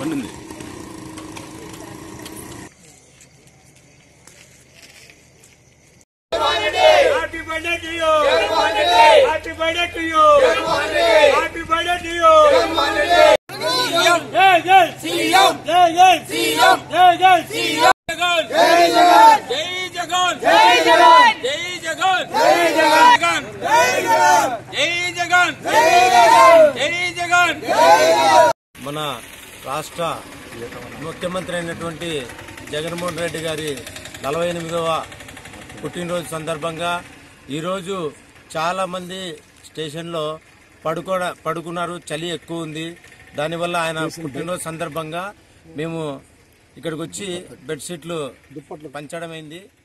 పండింది Happy birthday to you. Happy birthday to you. Happy birthday to you. జై జై CM జై జై సీఎం జై జై సీఎం జగన్ జై జగన్ జై జగన్ జై జగన్ జై జగన్ జై జగన్ జై జగన్ జై జగన్ జై జగన్ జై జగన్ మన రాష్ట్ర ముఖ్యమంత్రి అయినటువంటి జగన్మోహన్ రెడ్డి గారి నలభై ఎనిమిదవ పుట్టినరోజు సందర్భంగా ఈరోజు చాలామంది స్టేషన్లో పడుకో పడుకున్నారు చలి ఎక్కువ ఉంది దానివల్ల ఆయన పుట్టినరోజు సందర్భంగా మేము ఇక్కడికి వచ్చి బెడ్షీట్లు పంచడం అయింది